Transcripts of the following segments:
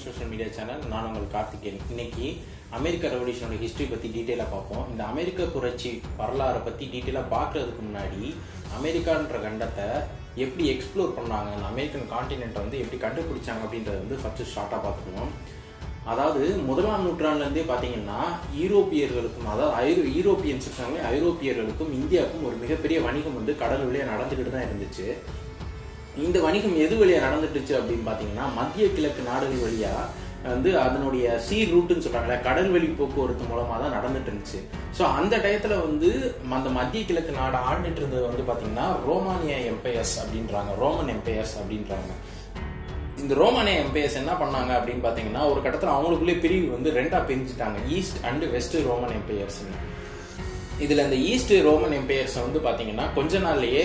social media channel நான் உங்கள் கார்த்திகேயன் இன்னைக்கு அமெரிக்க ரெவல்யூஷனோட ஹிஸ்டரி பற்றி டீட்டெயிலாக பார்ப்போம் இந்த அமெரிக்க புரட்சி வரலாறை பற்றி டீட்டெயிலாக பார்க்கறதுக்கு முன்னாடி அமெரிக்கான்ற கண்டத்தை எப்படி எக்ஸ்ப்ளோர் பண்ணாங்க அந்த அமெரிக்கன் காண்டினென்ட்டை வந்து எப்படி கண்டுபிடிச்சாங்க அப்படின்றத வந்து ஃபஸ்ட்டு ஷார்ட்டாக பார்த்துக்குவோம் அதாவது முதலாம் நூற்றாண்டுலேருந்தே பார்த்தீங்கன்னா யூரோப்பியர்களுக்கும் அதாவது ஐரோ யூரோப்பியன்ஸ் இருக்காங்க ஐரோப்பியர்களுக்கும் இந்தியாவுக்கும் ஒரு மிகப்பெரிய வணிகம் வந்து கடல் வழியாக நடந்துக்கிட்டு தான் இருந்துச்சு இந்த வணிகம் எது வழியாக நடந்துட்டுச்சு அப்படின்னு பார்த்தீங்கன்னா மத்திய கிழக்கு நாடுகள் வழியாக வந்து அதனுடைய சீ ரூட்டுன்னு சொல்கிறாங்களே கடல் வழி போக்குவரத்து மூலமாக தான் நடந்துட்டு இருந்துச்சு ஸோ அந்த டயத்தில் வந்து அந்த மத்திய கிழக்கு நாடு ஆண்டுட்டு இருந்தது வந்து பார்த்தீங்கன்னா ரோமானியா எம்பையர்ஸ் அப்படின்றாங்க ரோமன் எம்பையர்ஸ் அப்படின்றாங்க இந்த ரோமானிய எம்பையர்ஸ் என்ன பண்ணாங்க அப்படின்னு பார்த்தீங்கன்னா ஒரு கட்டத்தில் அவங்களுக்குள்ளே பிரிவு வந்து ரெண்டாக பிரிஞ்சுட்டாங்க ஈஸ்ட் அண்ட் வெஸ்ட் ரோமன் எம்பையர்ஸ்னு இதில் இந்த ஈஸ்ட் ரோமன் எம்பையர்ஸ் வந்து பார்த்தீங்கன்னா கொஞ்ச நாள்லயே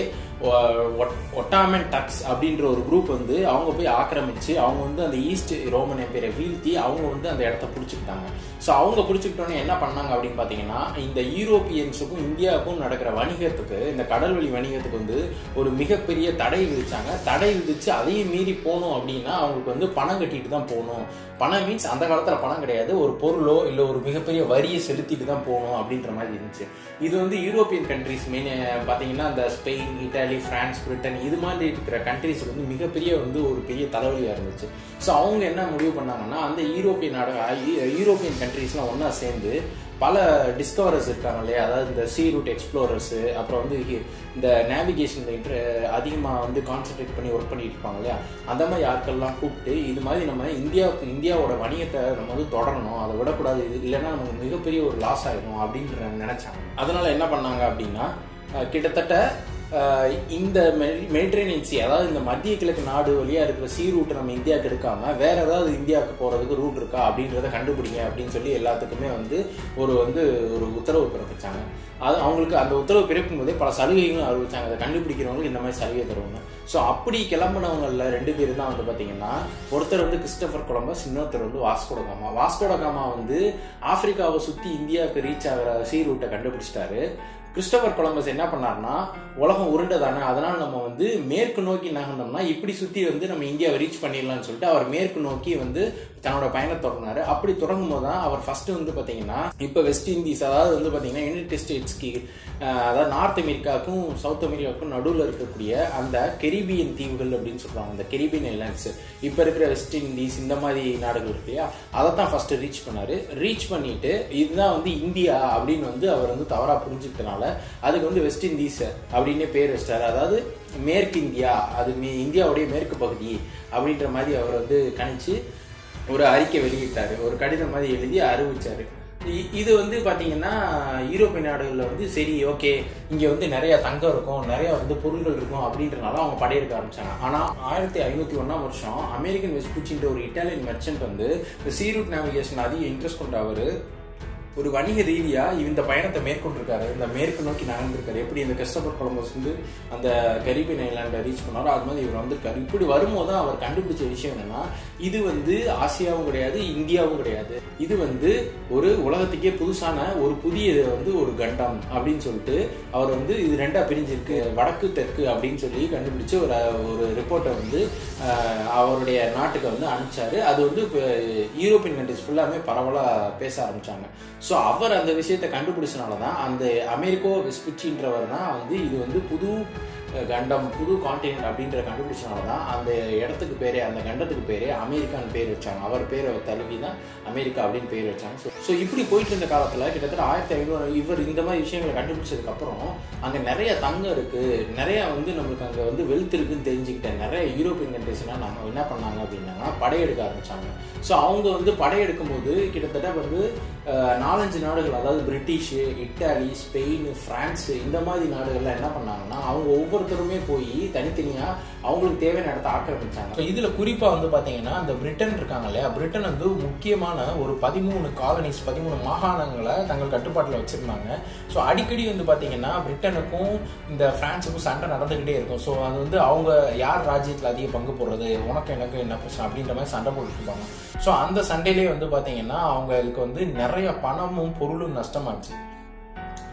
ஒட்டாமன் டக்ஸ் அப்படின்ற ஒரு குரூப் வந்து அவங்க போய் ஆக்கிரமிச்சு அவங்க வந்து அந்த ஈஸ்ட் ரோமன் எம்பையரை வீழ்த்தி அவங்க வந்து அந்த இடத்த பிடிச்சிக்கிட்டாங்க ஸோ அவங்க பிடிச்சிக்கிட்டோன்னே என்ன பண்ணாங்க அப்படின்னு பார்த்தீங்கன்னா இந்த யூரோப்பியன்ஸுக்கும் இந்தியாவுக்கும் நடக்கிற வணிகத்துக்கு இந்த கடல்வழி வணிகத்துக்கு வந்து ஒரு மிகப்பெரிய தடை விதிச்சாங்க தடை விதிச்சு அதையும் மீறி போகணும் அப்படின்னா அவங்களுக்கு வந்து பணம் கட்டிட்டு தான் போகணும் பணம் மீன்ஸ் அந்த காலத்தில் பணம் கிடையாது ஒரு பொருளோ இல்லை ஒரு மிகப்பெரிய வரியை செலுத்திட்டு தான் போகணும் அப்படின்ற மாதிரி இருந்துச்சு இது வந்து யூரோப்பியன் கண்ட்ரிஸ் மெயின் பார்த்தீங்கன்னா அந்த ஸ்பெயின் இட்டாலி பிரான்ஸ் பிரிட்டன் இது மாதிரி இருக்கிற கண்ட்ரிஸ்க்கு வந்து மிகப்பெரிய வந்து ஒரு பெரிய தலைவலியாக இருந்துச்சு ஸோ அவங்க என்ன முடிவு பண்ணாங்கன்னா அந்த யூரோப்பியன் நாடு யூரோப்பியன் கண்ட்ரிஸ்லாம் ஒன்றா சேர்ந்து பல டிஸ்கவரர்ஸ் இருக்காங்க இல்லையா அதாவது இந்த சீ ரூட் எக்ஸ்ப்ளோரர்ஸு அப்புறம் வந்து இந்த நேவிகேஷன் இன்ட்ரு அதிகமாக வந்து கான்சென்ட்ரேட் பண்ணி ஒர்க் பண்ணிட்டு இருப்பாங்க இல்லையா அந்த மாதிரி ஆட்கள்லாம் கூப்பிட்டு இது மாதிரி நம்ம இந்தியாவுக்கு இந்தியாவோட வணிகத்தை நம்ம வந்து தொடரணும் அதை விடக்கூடாது இது இல்லைன்னா நமக்கு மிகப்பெரிய ஒரு லாஸ் ஆகிடும் அப்படின்ற நினச்சாங்க அதனால என்ன பண்ணாங்க அப்படின்னா கிட்டத்தட்ட இந்த மெடிட்ரேனியன் சி அதாவது இந்த மத்திய கிழக்கு நாடு வழியாக இருக்கிற சீ ரூட்டை நம்ம இந்தியாவுக்கு எடுக்காம வேற ஏதாவது இந்தியாவுக்கு போகிறதுக்கு ரூட் இருக்கா அப்படின்றத கண்டுபிடிங்க அப்படின்னு சொல்லி எல்லாத்துக்குமே வந்து ஒரு வந்து ஒரு உத்தரவு பிறப்பிச்சாங்க அது அவங்களுக்கு அந்த உத்தரவு பிறக்கும் போதே பல சலுகைகளும் அறிவிச்சாங்க அதை கண்டுபிடிக்கிறவங்களுக்கு இந்த மாதிரி சலுகை தருவாங்க ஸோ அப்படி கிளம்புனவங்கள ரெண்டு பேர் தான் வந்து பார்த்தீங்கன்னா ஒருத்தர் வந்து கிறிஸ்டபர் கொலம்பஸ் இன்னொருத்தர் வந்து வாஸ்கோட காமா வாஸ்கோட காமா வந்து ஆப்பிரிக்காவை சுற்றி இந்தியாவுக்கு ரீச் ஆகிற சீ ரூட்டை கண்டுபிடிச்சிட்டாரு கிறிஸ்டபர் கொலம்பஸ் என்ன பண்ணார்னா உலகம் உருண்டை தானே அதனால நம்ம வந்து மேற்கு நோக்கி நகர்ந்தோம்னா இப்படி சுற்றி வந்து நம்ம இந்தியாவை ரீச் பண்ணிடலாம்னு சொல்லிட்டு அவர் மேற்கு நோக்கி வந்து தன்னோட பயணம் தொடங்கினாரு அப்படி தொடங்கும் போது தான் அவர் ஃபர்ஸ்ட் வந்து பார்த்தீங்கன்னா இப்போ வெஸ்ட் இண்டீஸ் அதாவது வந்து பார்த்தீங்கன்னா யுனைடெட் ஸ்டேட்ஸ்க்கு அதாவது நார்த் அமெரிக்காவுக்கும் சவுத் அமெரிக்காவுக்கும் நடுவில் இருக்கக்கூடிய அந்த கெரிபியன் தீவுகள் அப்படின்னு சொல்றாங்க அந்த கெரிபியன் ஐலாண்ட்ஸ் இப்போ இருக்கிற வெஸ்ட் இண்டீஸ் இந்த மாதிரி நாடுகள் இருக்கு இல்லையா அதை தான் ஃபர்ஸ்ட் ரீச் பண்ணாரு ரீச் பண்ணிட்டு இதுதான் வந்து இந்தியா அப்படின்னு வந்து அவர் வந்து தவறா புரிஞ்சுக்கிட்டனால அதுக்கு வந்து வெஸ்ட் இண்டீஸ் அப்படின்னே பேர் வச்சிட்டாரு அதாவது மேற்கு இந்தியா அது இந்தியாவுடைய மேற்கு பகுதி அப்படின்ற மாதிரி அவர் வந்து கணிச்சு ஒரு அறிக்கை வெளியிட்டாரு ஒரு கடிதம் மாதிரி எழுதி அறிவிச்சாரு இது வந்து பாத்தீங்கன்னா யூரோப்பிய நாடுகளில் வந்து சரி ஓகே இங்க வந்து நிறைய தங்கம் இருக்கும் நிறைய வந்து பொருள்கள் இருக்கும் அப்படின்றனால அவங்க படையெடுக்க ஆரம்பிச்சாங்க ஆனா ஆயிரத்தி ஐநூத்தி ஒன்னாம் வருஷம் அமெரிக்கன் வெஸ்புச்சின்ற ஒரு இட்டாலியன் மெர்ச்சன்ட் வந்து இந்த சீரூட் நேவிகேஷன் அதிக இன்ட்ரெஸ்ட் கொண்ட அவரு ஒரு வணிக ரீதியா இந்த பயணத்தை மேற்கொண்டிருக்காரு இந்த மேற்கு நோக்கி நகர்ந்திருக்காரு எப்படி இந்த கிறிஸ்டபர் கொலம்பஸ் வந்து அந்த கரீபியன் ஐலாண்டை ரீச் பண்ணாரோ அது மாதிரி இவர் வந்திருக்காரு இப்படி வரும்போது அவர் கண்டுபிடிச்ச விஷயம் என்னன்னா இது வந்து ஆசியாவும் கிடையாது இந்தியாவும் கிடையாது இது வந்து ஒரு உலகத்துக்கே புதுசான ஒரு புதிய வந்து ஒரு கண்டம் அப்படின்னு சொல்லிட்டு அவர் வந்து இது ரெண்டா பிரிஞ்சிருக்கு வடக்கு தெற்கு அப்படின்னு சொல்லி கண்டுபிடிச்சு ஒரு ஒரு ரிப்போர்ட்டை வந்து அவருடைய நாட்டுக்கு வந்து அனுப்பிச்சாரு அது வந்து யூரோப்பியன் கண்ட்ரிஸ் ஃபுல்லாமே பரவலாக பேச ஆரம்பிச்சாங்க ஸோ அவர் அந்த விஷயத்தை கண்டுபிடிச்சனால தான் அந்த அமெரிக்கோ வெஸ்பிச்சின்றவர் தான் வந்து இது வந்து புது கண்டம் புது காண்டினென்ட் அப்படின்ற கண்டுபிடிச்சனால தான் அந்த இடத்துக்கு பேரே அந்த கண்டத்துக்கு பேரே அமெரிக்கான்னு பேர் வச்சாங்க அவர் பேரை தழுவி தான் அமெரிக்கா அப்படின்னு பேர் வச்சாங்க ஸோ ஸோ இப்படி போயிட்டு இருந்த காலத்தில் கிட்டத்தட்ட ஆயிரத்தி ஐநூறு இவர் இந்த மாதிரி விஷயங்களை கண்டுபிடிச்சதுக்கப்புறம் அங்கே நிறைய தங்கம் இருக்குது நிறைய வந்து நம்மளுக்கு அங்கே வந்து வெல்த் இருக்குன்னு தெரிஞ்சுக்கிட்ட நிறைய யூரோப்பியன் கண்ட்ரிஸ்லாம் நம்ம என்ன பண்ணாங்க அப்படின்னா படையெடுக்க ஆரம்பிச்சாங்க ஸோ அவங்க வந்து படையெடுக்கும் போது கிட்டத்தட்ட வந்து நாலஞ்சு நாடுகள் அதாவது பிரிட்டிஷு இட்டாலி ஸ்பெயின் பிரான்ஸ் இந்த மாதிரி நாடுகள்லாம் என்ன பண்ணாங்கன்னா அவங்க ஒவ்வொருத்தருமே போய் தனித்தனியாக அவங்களுக்கு தேவையான இடத்த ஆக்கிரமிச்சாங்க ஸோ இதில் குறிப்பாக வந்து பார்த்தீங்கன்னா அந்த பிரிட்டன் இருக்காங்க இல்லையா பிரிட்டன் வந்து முக்கியமான ஒரு பதிமூணு காலனிஸ் பதிமூணு மாகாணங்களை தங்கள் கட்டுப்பாட்டில் வச்சுருந்தாங்க ஸோ அடிக்கடி வந்து பார்த்தீங்கன்னா பிரிட்டனுக்கும் இந்த ஃப்ரான்ஸுக்கும் சண்டை நடந்துக்கிட்டே இருக்கும் ஸோ அது வந்து அவங்க யார் ராஜ்யத்தில் அதிக பங்கு போடுறது உனக்கு எனக்கு என்ன பிரச்சனை அப்படின்ற மாதிரி சண்டை போட்டுருப்பாங்க ஸோ அந்த சண்டையிலே வந்து பார்த்தீங்கன்னா அவங்களுக்கு வந்து நிறைய பணமும் பொருளும் நஷ்டமாச்சு ஸோ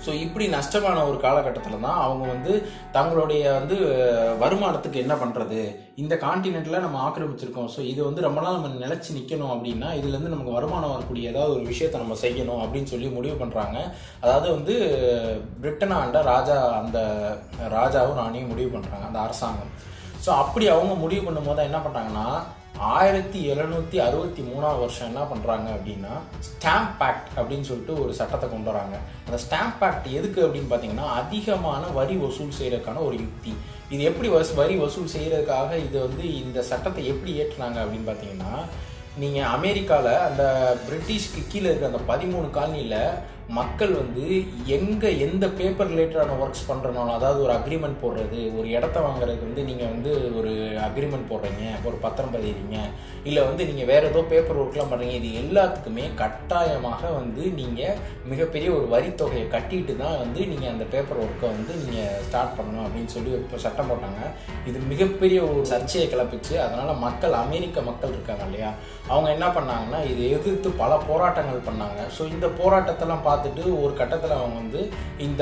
ஸோ இப்படி நஷ்டமான ஒரு காலகட்டத்தில் தான் அவங்க வந்து தங்களுடைய வந்து அஹ், வருமானத்துக்கு என்ன பண்ணுறது இந்த காண்டினென்ட்ல நம்ம ஆக்கிரமிச்சிருக்கோம் ஸோ இது வந்து ரொம்ப நாள் நம்ம நிலைச்சு நிற்கணும் அப்படின்னா இதுலேருந்து நமக்கு வருமானம் வரக்கூடிய ஏதாவது ஒரு விஷயத்தை நம்ம செய்யணும் அப்படின்னு சொல்லி முடிவு பண்ணுறாங்க அதாவது வந்து பிரிட்டன் ஆண்ட ராஜா அந்த ராஜாவும் ராணியும் முடிவு பண்ணுறாங்க அந்த அரசாங்கம் ஸோ அப்படி அவங்க முடிவு பண்ணும்போது என்ன பண்ணுறாங்கன்னா ஆயிரத்தி எழுநூத்தி அறுபத்தி மூணாவது வருஷம் என்ன பண்றாங்க அப்படின்னா ஸ்டாம்ப் ஆக்ட் அப்படின்னு சொல்லிட்டு ஒரு சட்டத்தை கொண்டு வராங்க அந்த ஸ்டாம்ப் ஆக்ட் எதுக்கு அப்படின்னு பார்த்தீங்கன்னா அதிகமான வரி வசூல் செய்யறதுக்கான ஒரு யுக்தி இது எப்படி வச வரி வசூல் செய்யறதுக்காக இது வந்து இந்த சட்டத்தை எப்படி ஏற்றுனாங்க அப்படின்னு பார்த்தீங்கன்னா நீங்கள் அமெரிக்காவில் அந்த பிரிட்டிஷ்க்கு கீழே இருக்க அந்த பதிமூணு காலனியில் மக்கள் வந்து எங்கே எந்த பேப்பர் ரிலேட்டடான ஒர்க்ஸ் பண்ணுறனாலும் அதாவது ஒரு அக்ரிமெண்ட் போடுறது ஒரு இடத்த வாங்குறதுக்கு வந்து நீங்கள் வந்து ஒரு அக்ரிமெண்ட் போடுறீங்க ஒரு பத்திரம் பதிறீங்க இல்லை வந்து நீங்கள் வேறு ஏதோ பேப்பர் ஒர்க்லாம் பண்ணுறீங்க இது எல்லாத்துக்குமே கட்டாயமாக வந்து நீங்கள் மிகப்பெரிய ஒரு வரித்தொகையை கட்டிட்டு தான் வந்து நீங்கள் அந்த பேப்பர் ஒர்க்கை வந்து நீங்கள் ஸ்டார்ட் பண்ணணும் அப்படின்னு சொல்லி இப்போ சட்டம் போட்டாங்க இது மிகப்பெரிய ஒரு சர்ச்சையை கிளப்பிச்சு அதனால் மக்கள் அமெரிக்க மக்கள் இருக்காங்க இல்லையா அவங்க என்ன பண்ணாங்கன்னா இதை எதிர்த்து பல போராட்டங்கள் பண்ணாங்க ஸோ இந்த போராட்டத்தெல்லாம் பார்த்துட்டு ஒரு கட்டத்தில் அவங்க வந்து இந்த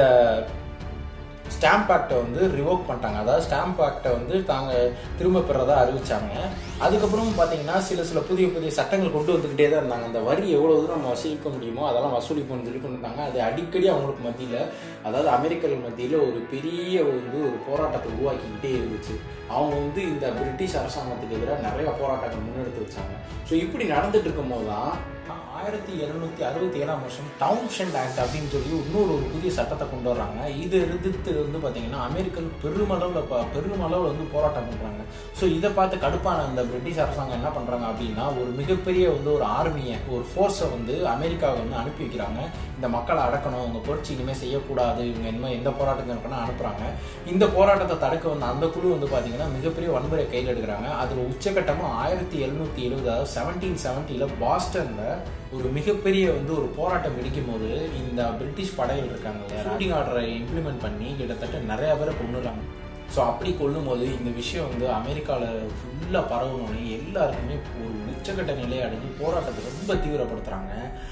ஸ்டாம்ப் ஆக்டை வந்து ரிவோக் பண்ணிட்டாங்க அதாவது ஸ்டாம்ப் ஆக்டை வந்து தாங்க திரும்ப பெறதா அறிவிச்சாங்க அதுக்கப்புறம் பார்த்தீங்கன்னா சில சில புதிய புதிய சட்டங்கள் கொண்டு வந்துக்கிட்டே தான் இருந்தாங்க அந்த வரி எவ்வளோ தூரம் நம்ம வசூலிக்க முடியுமோ அதெல்லாம் வசூலிப்போம்னு சொல்லி கொண்டு வந்தாங்க அது அடிக்கடி அவங்களுக்கு மத்தியில் அதாவது அமெரிக்கர்கள் மத்தியில் ஒரு பெரிய வந்து ஒரு போராட்டத்தை உருவாக்கிக்கிட்டே இருந்துச்சு அவங்க வந்து இந்த பிரிட்டிஷ் அரசாங்கத்துக்கு எதிராக நிறைய போராட்டங்கள் முன்னெடுத்து வச்சாங்க ஸோ இப்படி நடந்துட்டு இருக்கும்போது தான் ஆயிரத்தி எழுநூத்தி அறுபத்தி ஏழாம் வருஷம் டவுன்ஷெண்ட் ஆக்ட் அப்படின்னு சொல்லி இன்னொரு ஒரு புதிய சட்டத்தை கொண்டு வர்றாங்க இது எதிர்த்து வந்து பார்த்தீங்கன்னா அமெரிக்கன் பெருமளவில் ப- பெருமளவில் வந்து போராட்டம் பண்ணுறாங்க ஸோ இதை பார்த்து கடுப்பான அந்த பிரிட்டிஷ் அரசாங்கம் என்ன பண்ணுறாங்க அப்படின்னா ஒரு மிகப்பெரிய வந்து ஒரு ஆர்மியை ஒரு ஃபோர்ஸை வந்து அமெரிக்காவை வந்து அனுப்பி வைக்கிறாங்க இந்த மக்களை அடக்கணும் அவங்க புரட்சி இனிமேல் செய்யக்கூடாது இவங்க இனிமேல் எந்த போராட்டம் இருக்கணும் அனுப்புகிறாங்க இந்த போராட்டத்தை தடுக்க வந்த அந்த குழு வந்து பார்த்தீங்கன்னா மிகப்பெரிய வன்முறை கையில் எடுக்கிறாங்க அதில் உச்சகட்டமாக ஆயிரத்தி எழுநூத்தி எழுபது அதாவது செவன்டீன் செவன்ட்டியில் பாஸ்டனில் ஒரு மிகப்பெரிய வந்து ஒரு போராட்டம் வெடிக்கும் போது இந்த பிரிட்டிஷ் படைகள் இருக்காங்க இல்லையா ஷூட்டிங் ஆர்டரை இம்ப்ளிமெண்ட் பண்ணி கிட்டத்தட்ட நிறைய பேரை கொண்டுறாங்க ஸோ அப்படி கொல்லும்போது இந்த விஷயம் வந்து அமெரிக்காவில் ஃபுல்லாக பரவணும்னு எல்லாருக்குமே ஒரு உச்சக்கட்ட நிலையை அடைஞ்சு போராட்டத்தை ரொம்ப தீவிரப்படுத்துகிறாங்க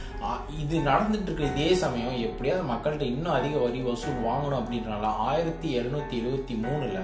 இது நடந்துட்டு இருக்க இதே சமயம் எப்படியாவது மக்கள்கிட்ட இன்னும் அதிக வரி வசூல் வாங்கணும் அப்படின்றனால ஆயிரத்தி எழுநூத்தி எழுபத்தி மூணுல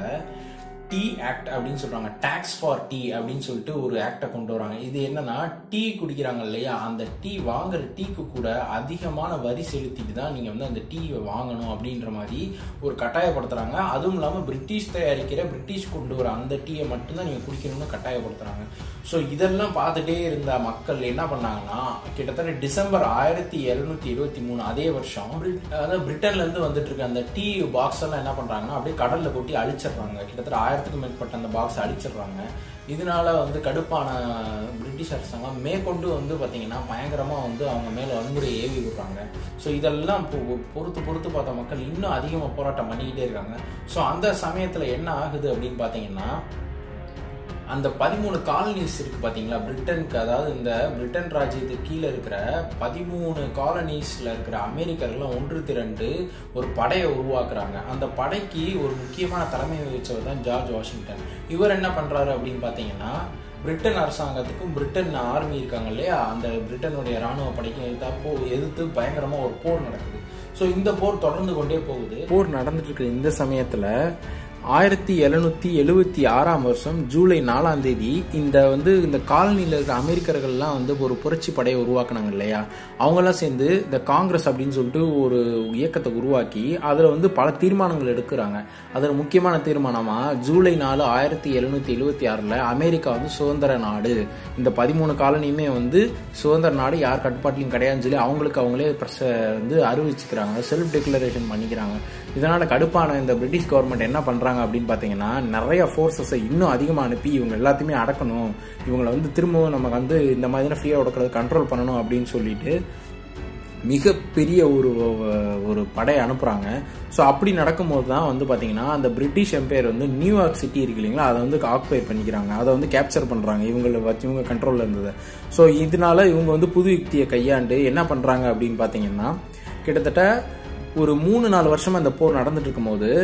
டீ ஆக்ட் அப்படின்னு சொல்றாங்க டாக்ஸ் ஃபார் டீ அப்படின்னு சொல்லிட்டு ஒரு ஆக்டை கொண்டு வராங்க இது என்னன்னா டீ குடிக்கிறாங்க இல்லையா அந்த டீ வாங்குற டீக்கு கூட அதிகமான வரி செலுத்திட்டு தான் நீங்க வந்து அந்த டீயை வாங்கணும் அப்படின்ற மாதிரி ஒரு கட்டாயப்படுத்துறாங்க அதுவும் இல்லாம பிரிட்டிஷ் தயாரிக்கிற பிரிட்டிஷ் கொண்டு வர அந்த டீயை மட்டும்தான் நீங்க குடிக்கணும்னு கட்டாயப்படுத்துறாங்க ஸோ இதெல்லாம் பார்த்துட்டே இருந்த மக்கள் என்ன பண்ணாங்கன்னா கிட்டத்தட்ட டிசம்பர் ஆயிரத்தி எழுநூத்தி எழுபத்தி மூணு அதே வருஷம் பிரிட்- அதாவது பிரிட்டன்ல இருந்து வந்துட்டு இருக்க அந்த டீ பாக்ஸ் எல்லாம் என்ன பண்றாங்கன்னா அப்படியே கடல்ல கொட்டி அழிச்சிடுறாங்க கிட்டத்தட்ட ஆயிரத்துக்கும் மேற்பட்ட அந்த பாக்ஸ் அழிச்சிடுறாங்க இதனால வந்து கடுப்பான பிரிட்டிஷ் அரசாங்கம் மேற்கொண்டு வந்து பாத்தீங்கன்னா பயங்கரமா வந்து அவங்க மேல வன்முறையை ஏவி விடுறாங்க ஸோ இதெல்லாம் பொ- பொறுத்து பொறுத்து பார்த்த மக்கள் இன்னும் அதிகமாக போராட்டம் பண்ணிக்கிட்டே இருக்காங்க ஸோ அந்த சமயத்துல என்ன ஆகுது அப்படின்னு பாத்தீங்கன்னா அந்த பதிமூணு காலனிஸ் இருக்கு பாத்தீங்களா பிரிட்டனுக்கு அதாவது இந்த பிரிட்டன் ராஜ்யத்துக்கு கீழே இருக்கிற பதிமூணு காலனிஸ்ல இருக்கிற அமெரிக்கர்கள் ஒன்று திரண்டு ஒரு படையை உருவாக்குறாங்க அந்த படைக்கு ஒரு முக்கியமான தலைமை வகிச்சவர் தான் ஜார்ஜ் வாஷிங்டன் இவர் என்ன பண்றாரு அப்படின்னு பாத்தீங்கன்னா பிரிட்டன் அரசாங்கத்துக்கும் பிரிட்டன் ஆர்மி இருக்காங்க இல்லையா அந்த பிரிட்டனுடைய ராணுவ படைக்கும் எதிர்த்தா எதிர்த்து பயங்கரமா ஒரு போர் நடக்குது ஸோ இந்த போர் தொடர்ந்து கொண்டே போகுது போர் நடந்துட்டு இருக்கிற இந்த சமயத்துல ஆயிரத்தி எழுநூத்தி எழுவத்தி ஆறாம் வருஷம் ஜூலை நாலாம் தேதி இந்த வந்து இந்த காலனியில் இருக்கிற அமெரிக்கர்கள்லாம் வந்து ஒரு புரட்சி படையை உருவாக்குனாங்க இல்லையா அவங்கெல்லாம் சேர்ந்து இந்த காங்கிரஸ் அப்படின்னு சொல்லிட்டு ஒரு இயக்கத்தை உருவாக்கி அதில் வந்து பல தீர்மானங்கள் எடுக்கிறாங்க அதில் முக்கியமான தீர்மானமா ஜூலை நாலு ஆயிரத்தி எழுநூத்தி எழுவத்தி ஆறில் அமெரிக்கா வந்து சுதந்திர நாடு இந்த பதிமூணு காலனியுமே வந்து சுதந்திர நாடு யார் கட்டுப்பாட்டிலையும் கிடையாதுன்னு சொல்லி அவங்களுக்கு அவங்களே பிரஸ் வந்து அறிவிச்சுக்கிறாங்க செல்ஃப் டிக்ளரேஷன் பண்ணிக்கிறாங்க இதனால கடுப்பான இந்த பிரிட்டிஷ் கவர்மெண்ட் என்ன பண்றாங்க அப்படின்னு பாத்தீங்கன்னா நிறைய ஃபோர்ஸஸை இன்னும் அதிகமாக அனுப்பி இவங்க எல்லாத்தையுமே அடக்கணும் இவங்களை வந்து திரும்பவும் நம்ம வந்து இந்த மாதிரி ஃப்ரீயாக உடக்கிறது கண்ட்ரோல் பண்ணணும் அப்படின்னு சொல்லிட்டு மிகப்பெரிய ஒரு ஒரு படை அனுப்புறாங்க ஸோ அப்படி நடக்கும்போது தான் வந்து பார்த்தீங்கன்னா அந்த பிரிட்டிஷ் எம்பையர் வந்து நியூயார்க் சிட்டி இருக்கு இல்லைங்களா அதை வந்து ஆக்குபை பண்ணிக்கிறாங்க அதை வந்து கேப்சர் பண்ணுறாங்க இவங்களை வச்சு இவங்க கண்ட்ரோலில் இருந்தது ஸோ இதனால இவங்க வந்து புது யுக்தியை கையாண்டு என்ன பண்ணுறாங்க அப்படின்னு பார்த்தீங்கன்னா கிட்டத்தட்ட ஒரு மூணு நாலு வருஷமா இந்த போர் நடந்துட்டு இருக்கும்போது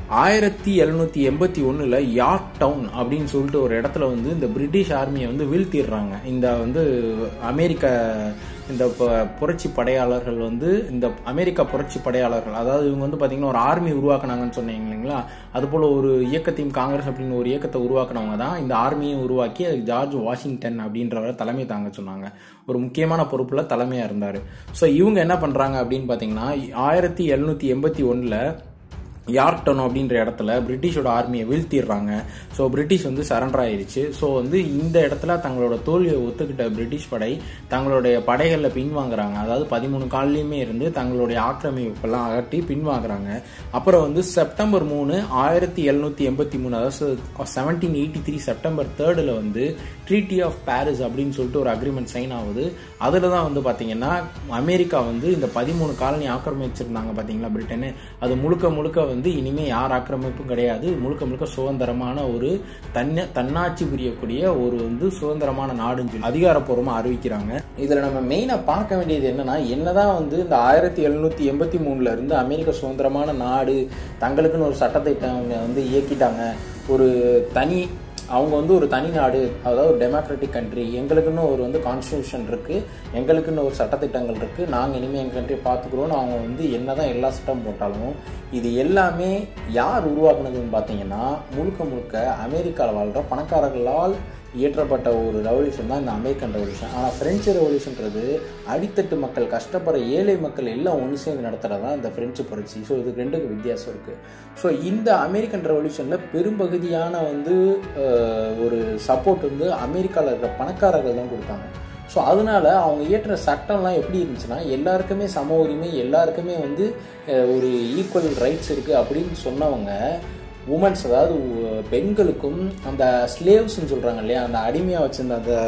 ஆயிரத்தி எழுநூத்தி எண்பத்தி ஒண்ணுல யார்க் டவுன் அப்படின்னு சொல்லிட்டு ஒரு இடத்துல வந்து இந்த பிரிட்டிஷ் ஆர்மியை வந்து வீழ்த்திடுறாங்க இந்த வந்து அமெரிக்க இந்த ப- புரட்சி படையாளர்கள் வந்து இந்த அமெரிக்கா புரட்சி படையாளர்கள் அதாவது இவங்க வந்து பாத்தீங்கன்னா ஒரு ஆர்மி உருவாக்குனாங்கன்னு சொன்னீங்க இல்லைங்களா அது போல ஒரு இயக்கத்தையும் காங்கிரஸ் அப்படின்னு ஒரு இயக்கத்தை உருவாக்குனவங்க தான் இந்த ஆர்மியை உருவாக்கி அதுக்கு ஜார்ஜ் வாஷிங்டன் அப்படின்றவரை தலைமை தாங்க சொன்னாங்க ஒரு முக்கியமான பொறுப்புல தலைமையா இருந்தாரு ஸோ இவங்க என்ன பண்றாங்க அப்படின்னு பாத்தீங்கன்னா ஆயிரத்தி எழுநூத்தி எண்பத்தி ஒண்ணுல யார்க்டன் அப்படின்ற இடத்துல பிரிட்டிஷோட ஆர்மியை வீழ்த்திடுறாங்க ஸோ பிரிட்டிஷ் வந்து சரண்டர் ஆயிருச்சு ஸோ வந்து இந்த இடத்துல தங்களோட தோல்வியை ஒத்துக்கிட்ட பிரிட்டிஷ் படை தங்களுடைய படைகளில் பின்வாங்குறாங்க அதாவது பதிமூணு கால்லையுமே இருந்து தங்களுடைய ஆக்கிரமிப்பெல்லாம் அகற்றி பின்வாங்குறாங்க அப்புறம் வந்து செப்டம்பர் மூணு ஆயிரத்தி எழுநூத்தி எண்பத்தி மூணு அதாவது செவன்டீன் எயிட்டி த்ரீ செப்டம்பர் தேர்டில் வந்து ட்ரீட்டி ஆஃப் பாரிஸ் அப்படின்னு சொல்லிட்டு ஒரு அக்ரிமெண்ட் சைன் ஆகுது அதில் தான் வந்து பார்த்தீங்கன்னா அமெரிக்கா வந்து இந்த பதிமூணு காலனி ஆக்கிரமிச்சிருந்தாங்க பார்த்தீங்களா பிரிட்டனு அது முழுக்க முழுக்க வந்து இனிமே யார் ஆக்கிரமிப்பும் கிடையாது முழுக்க முழுக்க சுதந்திரமான ஒரு தன்ன தன்னாட்சி புரியக்கூடிய ஒரு வந்து சுதந்திரமான நாடுன்னு சொல்லி அதிகாரப்பூர்வமாக அறிவிக்கிறாங்க இதில் நம்ம மெயினாக பார்க்க வேண்டியது என்னன்னா என்னதான் வந்து இந்த ஆயிரத்தி எழுநூத்தி எண்பத்தி மூணுல இருந்து அமெரிக்க சுதந்திரமான நாடு தங்களுக்குன்னு ஒரு சட்டத்தை அவங்க வந்து இயக்கிட்டாங்க ஒரு தனி அவங்க வந்து ஒரு தனி நாடு அதாவது ஒரு டெமோக்ராட்டிக் கண்ட்ரி எங்களுக்குன்னு ஒரு வந்து கான்ஸ்டியூஷன் இருக்கு எங்களுக்குன்னு ஒரு சட்டத்திட்டங்கள் இருக்கு நாங்கள் இனிமேல் எங்கள் கண்ட்ரி பார்த்துக்குறோம்னு அவங்க வந்து என்னதான் எல்லா சட்டம் போட்டாலும் இது எல்லாமே யார் உருவாக்குனதுன்னு பார்த்தீங்கன்னா முழுக்க முழுக்க அமெரிக்காவில் வாழ்கிற பணக்காரர்களால் இயற்றப்பட்ட ஒரு ரெவல்யூஷன் தான் இந்த அமெரிக்கன் ரெவல்யூஷன் ஆனால் பிரெஞ்சு ரெவல்யூஷன்றது அடித்தட்டு மக்கள் கஷ்டப்படுற ஏழை மக்கள் எல்லாம் ஒன்று சேர்ந்து நடத்துறது தான் இந்த பிரெஞ்சு புரட்சி ஸோ இதுக்கு ரெண்டுக்கு வித்தியாசம் இருக்குது ஸோ இந்த அமெரிக்கன் ரெவல்யூஷனில் பெரும்பகுதியான வந்து அஹ், ஒரு சப்போர்ட் வந்து அமெரிக்காவில் இருக்கிற பணக்காரர்கள் தான் கொடுத்தாங்க ஸோ அதனால அவங்க இயற்ற சட்டம்லாம் எப்படி இருந்துச்சுன்னா எல்லாருக்குமே சம உரிமை எல்லாருக்குமே வந்து அஹ், ஒரு ஈக்குவல் ரைட்ஸ் இருக்குது அப்படின்னு சொன்னவங்க உமன்ஸ் அதாவது உ- பெண்களுக்கும் அந்த ஸ்லேவ்ஸ்ன்னு சொல்கிறாங்க இல்லையா அந்த அடிமையாக வச்சிருந்த அந்த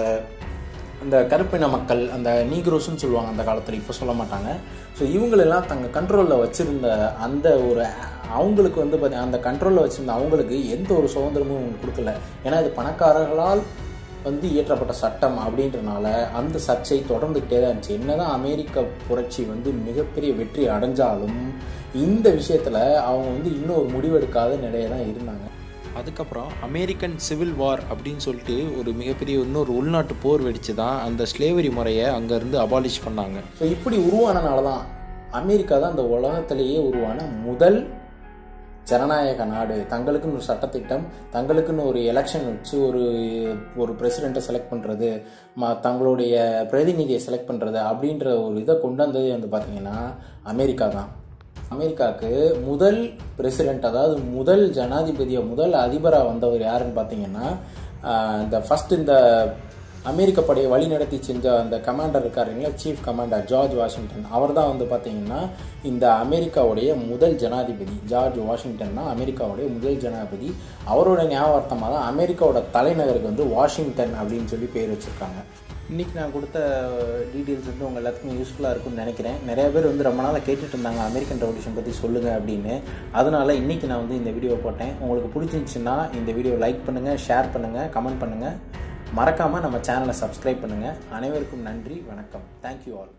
அந்த கருப்பின மக்கள் அந்த நீக்ரோஸ்ன்னு சொல்லுவாங்க அந்த காலத்தில் இப்போ சொல்ல மாட்டாங்க ஸோ இவங்களெல்லாம் தங்க கண்ட்ரோலில் வச்சுருந்த அந்த ஒரு அவங்களுக்கு வந்து பார்த்தி அந்த கண்ட்ரோலில் வச்சுருந்த அவங்களுக்கு எந்த ஒரு சுதந்திரமும் அவங்களுக்கு கொடுக்கல ஏன்னா இது பணக்காரர்களால் வந்து இயற்றப்பட்ட சட்டம் அப்படின்றனால அந்த சர்ச்சை தொடர்ந்துகிட்டே தான் இருந்துச்சு என்னதான் அமெரிக்க புரட்சி வந்து மிகப்பெரிய வெற்றி அடைஞ்சாலும் இந்த விஷயத்தில் அவங்க வந்து இன்னும் ஒரு முடிவெடுக்காத நிலையை தான் இருந்தாங்க அதுக்கப்புறம் அமெரிக்கன் சிவில் வார் அப்படின்னு சொல்லிட்டு ஒரு மிகப்பெரிய இன்னொரு உள்நாட்டு போர் வெடிச்சு தான் அந்த ஸ்லேவரி முறையை அங்கேருந்து அபாலிஷ் பண்ணாங்க ஸோ இப்படி உருவானனால தான் அமெரிக்கா தான் அந்த உலகத்திலேயே உருவான முதல் ஜனநாயக நாடு தங்களுக்குன்னு ஒரு சட்டத்திட்டம் தங்களுக்குன்னு ஒரு எலெக்ஷன் வச்சு ஒரு ஒரு பிரசிடெண்ட்டை செலக்ட் பண்ணுறது ம தங்களுடைய பிரதிநிதியை செலக்ட் பண்ணுறது அப்படின்ற ஒரு இதை கொண்டு வந்தது வந்து பார்த்தீங்கன்னா அமெரிக்கா தான் அமெரிக்காவுக்கு முதல் பிரசிடென்ட் அதாவது முதல் ஜனாதிபதியை முதல் அதிபராக வந்தவர் யாருன்னு பார்த்தீங்கன்னா ஆஹ் இந்த ஃபர்ஸ்ட் இந்த அமெரிக்க படையை வழிநடத்தி செஞ்ச அந்த கமாண்டர் இருக்காருங்களா சீஃப் கமாண்டர் ஜார்ஜ் வாஷிங்டன் அவர் தான் வந்து பார்த்தீங்கன்னா இந்த அமெரிக்காவுடைய முதல் ஜனாதிபதி ஜார்ஜ் வாஷிங்டன் தான் அமெரிக்காவுடைய முதல் ஜனாதிபதி அவரோட ஞாபகார்த்தமாக தான் அமெரிக்காவோட தலைநகருக்கு வந்து வாஷிங்டன் அப்படின்னு சொல்லி பேர் வச்சுருக்காங்க இன்றைக்கி நான் கொடுத்த டீட்டெயில்ஸ் வந்து உங்கள் எல்லாத்துக்கும் யூஸ்ஃபுல்லாக இருக்கும்னு நினைக்கிறேன் நிறைய பேர் வந்து ரொம்ப நாளாக கேட்டுட்டு இருந்தாங்க அமெரிக்கன் ரெவல்யூஷன் பற்றி சொல்லுங்கள் அப்படின்னு அதனால இன்றைக்கி நான் வந்து இந்த வீடியோ போட்டேன் உங்களுக்கு பிடிச்சிருந்துச்சுன்னா இந்த வீடியோ லைக் பண்ணுங்கள் ஷேர் பண்ணுங்கள் கமெண்ட் பண்ணுங்கள் மறக்காமல் நம்ம சேனலை சப்ஸ்கிரைப் பண்ணுங்கள் அனைவருக்கும் நன்றி வணக்கம் தேங்க்யூ ஆல்